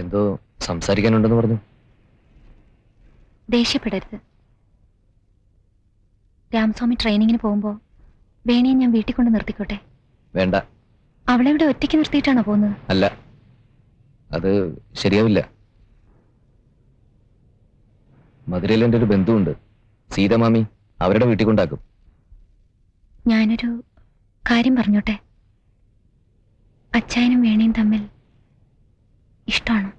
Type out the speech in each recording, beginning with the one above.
എന്തോ സംസാരിക്കാനുണ്ടെന്ന് പറഞ്ഞു ദേഷ്യപ്പെടരുത് രാമസ്വാമി ട്രെയിനിങ്ങിന് പോകുമ്പോ വേണിയെ ഞാൻ വീട്ടിൽ കൊണ്ട് നിർത്തിക്കോട്ടെ വേണ്ട അവളെ ഇവിടെ ഒറ്റയ്ക്ക് നിർത്തിയിട്ടാണോ പോകുന്നത് അല്ല അത് ശരിയാവില്ല മധുരയിൽ എൻ്റെ ഒരു ബന്ധുവുണ്ട് സീതമാമി അവരുടെ വീട്ടിൽ കൊണ്ടാക്കും ഞാനൊരു കാര്യം പറഞ്ഞോട്ടെ അച്ചായനും വേണിയും തമ്മിൽ ഇഷ്ടമാണ്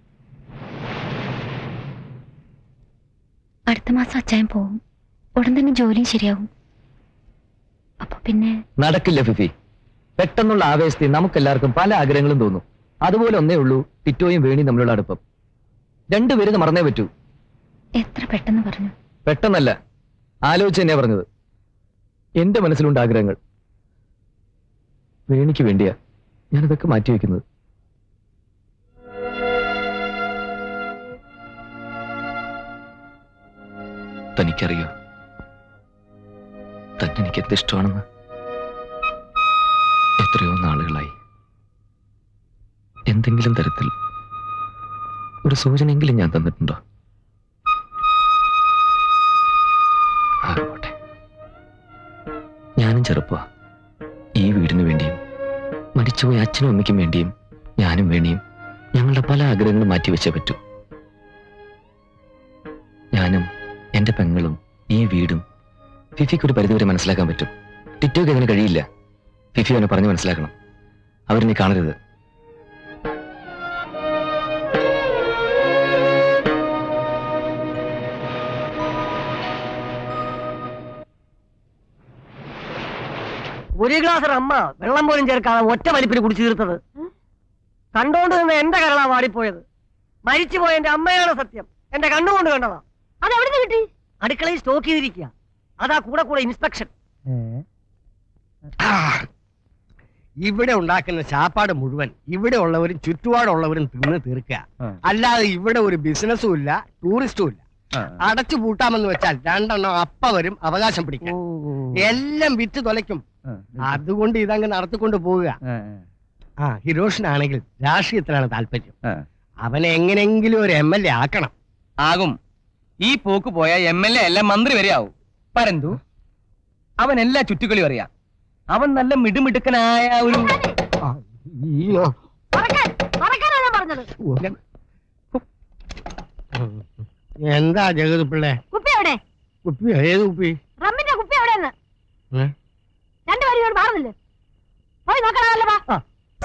അടുത്ത മാസം അച്ചായൻ പോവും ഉടൻ തന്നെ ജോലിയും ശരിയാവും അപ്പൊ പിന്നെ നടക്കില്ല ഫിഫി പെട്ടെന്നുള്ള ആവേശത്തിൽ നമുക്കെല്ലാവർക്കും പല ആഗ്രഹങ്ങളും തോന്നും അതുപോലെ ഒന്നേ ഉള്ളൂ ടിറ്റോയും വേണിയും തമ്മിലുള്ള അടുപ്പം രണ്ടുപേരും മറന്നേ പറ്റൂ എത്ര പെട്ടെന്ന് പറഞ്ഞു പെട്ടെന്നല്ല ആലോചിച്ച് തന്നെയാ പറഞ്ഞത് എന്റെ മനസ്സിലുണ്ട് ആഗ്രഹങ്ങൾ വേണിക്ക് വേണ്ടിയാ ഞാനതൊക്കെ മാറ്റിവെക്കുന്നത് തനിക്കറിയോ തന്നെ എനിക്ക് എന്ത് ഇഷ്ടമാണെന്ന് എത്രയോ നാളുകളായി എന്തെങ്കിലും തരത്തിൽ ഒരു സൂചനയെങ്കിലും ഞാൻ തന്നിട്ടുണ്ടോ ആകട്ടെ ഞാനും ചെറുപ്പ ഈ വീടിന് വേണ്ടിയും മരിച്ചുപോയ അച്ഛനും അമ്മയ്ക്കും വേണ്ടിയും ഞാനും വേണിയും ഞങ്ങളുടെ പല ആഗ്രഹങ്ങളും മാറ്റിവെച്ചേ പറ്റൂ ഞാനും എന്റെ പെങ്ങളും ഈ വീടും ഫിഫിക്ക് ഒരു പരിധിവരെ മനസ്സിലാക്കാൻ പറ്റും ടിറ്റോക്ക് അതിന് കഴിയില്ല ഫിഫി അവനെ പറഞ്ഞു മനസ്സിലാക്കണം അവരിനി കാണരുത് ഒരു ഗ്ലാസ് അമ്മ വെള്ളം പോലും ചേർക്കാതെ ഒറ്റ വലിപ്പിൽ കുടിച്ചു തീർത്തത് കണ്ടോണ്ട് നിന്ന് എന്റെ കരളാ വാടിപ്പോയത് മരിച്ചുപോയ എന്റെ അമ്മയാണ് സത്യം എന്റെ കണ്ണുകൊണ്ട് കണ്ടതാ അത് എവിടെ കിട്ടി അടുക്കളയിൽ സ്റ്റോക്ക് ചെയ്തിരിക്കുക അതാ കൂടെ കൂടെ ഇൻസ്പെക്ഷൻ ആ, ഇവിടെ ഉണ്ടാക്കുന്ന ചാപ്പാട് മുഴുവൻ ഇവിടെ ഉള്ളവരും ചുറ്റുപാടുള്ളവരും തിന്ന് തീർക്കുക അല്ലാതെ ഇവിടെ ഒരു ബിസിനസ്സും ഇല്ല ടൂറിസ്റ്റും ഇല്ല അടച്ചു പൂട്ടാമെന്ന് വെച്ചാൽ രണ്ടെണ്ണം അപ്പ വരും അവകാശം പിടിക്കും എല്ലാം വിറ്റ് തൊലയ്ക്കും അതുകൊണ്ട് ഇതങ്ങ് നടത്തിക്കൊണ്ട് പോവുക ആ ഹിരോഷിനാണെങ്കിൽ രാഷ്ട്രീയത്തിലാണ് താല്പര്യം അവനെ എങ്ങനെങ്കിലും ഒരു എം എൽ എ ആക്കണം ആകും ഈ പോക്ക് പോയ എം എൽ എ അല്ല മന്ത്രി വരെ ആവും പരന്തു അവൻ എല്ലാ ചുറ്റുകളിയും അറിയാം അവൻ നല്ല മിടുമിടുക്കനായ ഒരു അയ്യോ. എന്താ ജഗത് പിള്ളേ കുപ്പി എവിടെ കുപ്പി ഏത് കുപ്പി റമ്മിന്റെ കുപ്പി എവിടെയെന്ന് ഏ? രണ്ടുപേരും ഇവിടെ മാറുന്നില്ലേ പോയി നോക്കണമല്ലോ വാ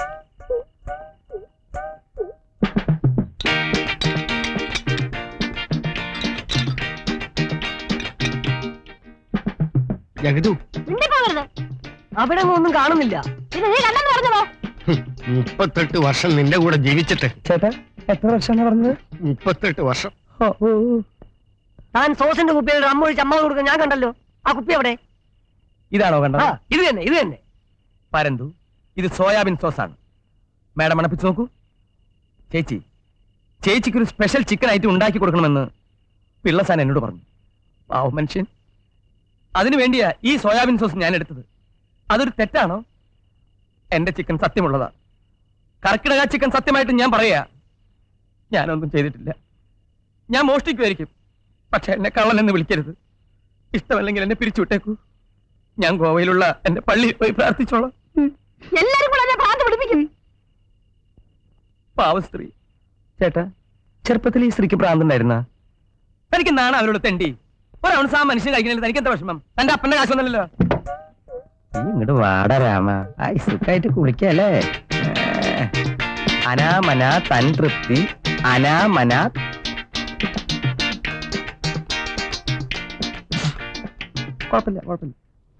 ജഗതു മിണ്ടി പോകരുത് അവിടെ ഒന്നും കാണുന്നില്ല ഇത് നീ കണ്ടെന്ന് പറഞ്ഞതോ ഹും, മുപ്പത്തെട്ട് വർഷം നിന്റെ കൂടെ ജീവിച്ചിട്ട് ചേട്ടാ എത്ര വർഷമാണ് പറഞ്ഞത് മുപ്പത്തെട്ട് വർഷം താൻ സോസിന്റെ കുപ്പിയിൽ റമ്മ ഒഴിച്ച് അമ്മ കൊടുക്കാൻ ഞാൻ കണ്ടല്ലോ ആ കുപ്പി എവിടെ ഇതാണോ ആ കണ്ടത് ഇത് തന്നെ ഇത് തന്നെ പരന്തു ഇത് സോയാബീൻ സോസാണ് മാഡം മണപ്പിച്ച് നോക്കൂ ചേച്ചി ചേച്ചിക്ക് ഒരു സ്പെഷ്യൽ ചിക്കൻ ഐറ്റം ഉണ്ടാക്കി കൊടുക്കണമെന്ന് പിള്ളസാൻ എന്നോട് പറഞ്ഞു പാവ മനുഷ്യൻ അതിനു വേണ്ടിയാ ഈ സോയാബീൻ സോസ് ഞാൻ എടുത്തത് അതൊരു തെറ്റാണോ എന്റെ ചിക്കൻ സത്യമുള്ളതാ കർക്കിടക ചിക്കൻ സത്യമായിട്ട് ഞാൻ പറയാ ഞാനൊന്നും ചെയ്തിട്ടില്ല ഞാൻ മോഷ്ടിക്കുമായിരിക്കും പക്ഷെ എന്നെ കള്ളൻ എന്ന് വിളിക്കരുത് ഇഷ്ടമല്ലെങ്കിൽ എന്നെ പിരിച്ചുവിട്ടേക്കൂ ഞാൻ ഗോവയിലുള്ള എന്റെ പള്ളിയിൽ പോയി പ്രാർത്ഥിച്ചോളാം എല്ലാരും കൂടെ എന്നെ ഭ്രാന്ത് പിടിപ്പിക്കും പാവ സ്ത്രീ ചേട്ടാ ചെറുപ്പത്തിൽ ഈ സ്ത്രീക്ക് ഭ്രാന്തുണ്ടായിരുന്ന തനിക്ക് നാണ അവരോട് തെണ്ടി ഒരൗൺസ് ആ മനുഷ്യൻ കഴിക്കുന്നില്ല തനിക്ക് എന്താ വിഷമം തന്റെ അപ്പന്റെ കാശൊന്നല്ലോ ഇങ്ങോട്ട് വാട രാമ ആയി സുഖമായിട്ട് കുളിക്കല്ലേ അനാമന തൻ തൃപ്തി അനാമന കുഴപ്പമില്ല കുഴപ്പമില്ല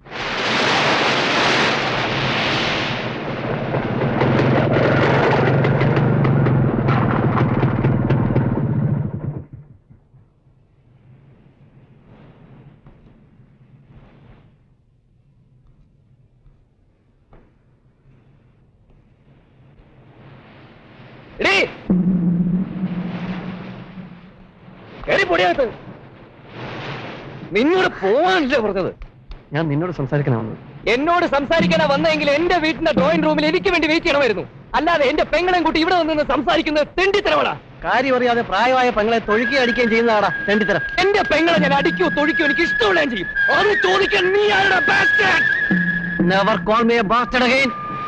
എടീ എടി പൊടിയകത്ത് നിന്നോട് പോവാനല്ലേ പറഞ്ഞത് ഞാൻ നിന്നോട് സംസാരിക്കണമെന്ന് എന്നോട് സംസാരിക്കാനാ വന്നെങ്കിൽ എന്റെ വീട്ടിന്റെ ഡ്രോയിങ് റൂമിൽ എനിക്ക് വേണ്ടി വെയിറ്റ് ചെയ്യണമായിരുന്നു അല്ലാതെ എന്റെ പെങ്ങളെയും കൂട്ടി ഇവിടെ നിന്ന് സംസാരിക്കുന്നത് തെണ്ടിത്തരവടാ കാര്യം അറിയാതെ പ്രായമായ പെങ്ങളെ തൊഴുക്കി അടിക്കുകയും ചെയ്യുന്നതാടാ തെണ്ടിത്തരം എന്റെ പെങ്ങളെ ഞാൻ അടിക്കോ തൊഴിക്കോ എനിക്ക് ഇഷ്ടമുള്ള ചെയ്യും അത് ചോദിക്കാൻ നീ ആരുടെ bastard? Never call me a bastard again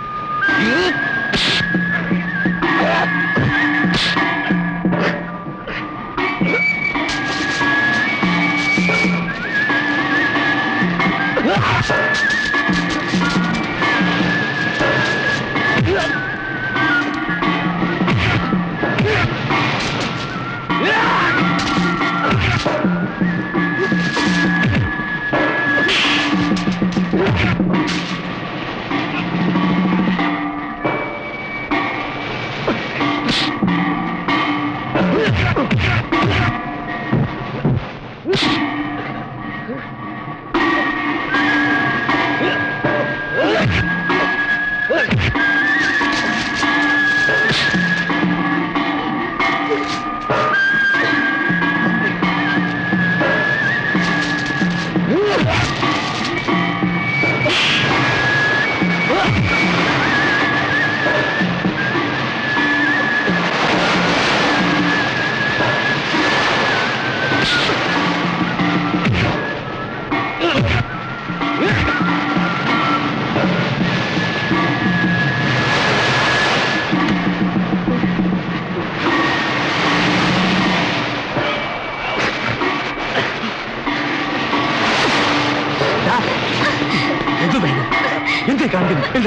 എന്ത് വേണം എന്തേ കാണിക്കുന്നു എന്ത്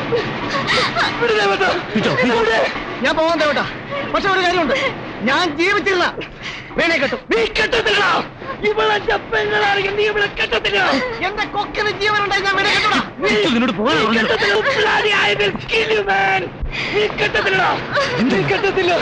ഞാൻ പോകാൻ തേവട്ടാ പക്ഷെ ഒരു കാര്യമുണ്ട് ഞാൻ ജീവിച്ചിരുന്ന വേണേ കെട്ടും നീ കെട്ടത്തില്ല ഇവിടെ പെങ്ങളാണെങ്കിൽ നീ ഇവിടെ കെട്ടത്തില്ല എന്റെ കൊക്കിന് ജീവനുണ്ടായി ഞാൻ വേണേ കെട്ടൂടാ നിന്നോട് പോകാൻ നീ കെട്ടത്തില്ല നീ കെട്ടത്തില്ല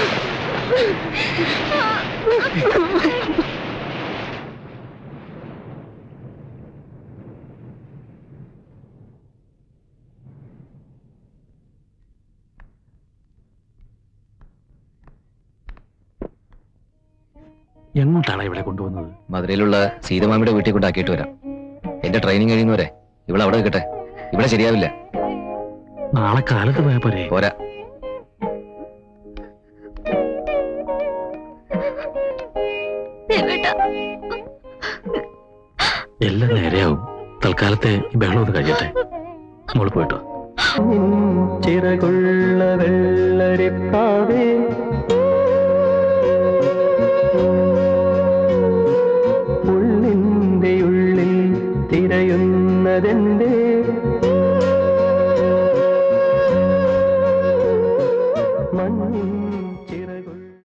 എങ്ങോട്ടാണ് ഇവിടെ കൊണ്ടുവന്നത് മധുരയിലുള്ള സീതമാമിയുടെ വീട്ടിൽ കൊണ്ടാക്കിയിട്ട് വരാം എന്റെ ട്രെയിനിങ് കഴിയുന്നവരെ ഇവിടെ അവിടെ നിൽക്കട്ടെ ഇവിടെ ശരിയാവില്ല നാളെ കാലത്ത് പോയാ പോരെ പോരാ ദേവേട്ടാ എല്ലാം നേരെയാവും തൽക്കാലത്തെ ഈ ബഹളം ഒന്ന് കഴിയട്ടെ മോള് പോയിട്ടോ ചിറകുള്ള വെള്ളരിപ്പാവേ ഉള്ളിൻ്റെ ഉള്ളിൽ തിരയുന്നതെന്തേ മഞ്ഞിൻ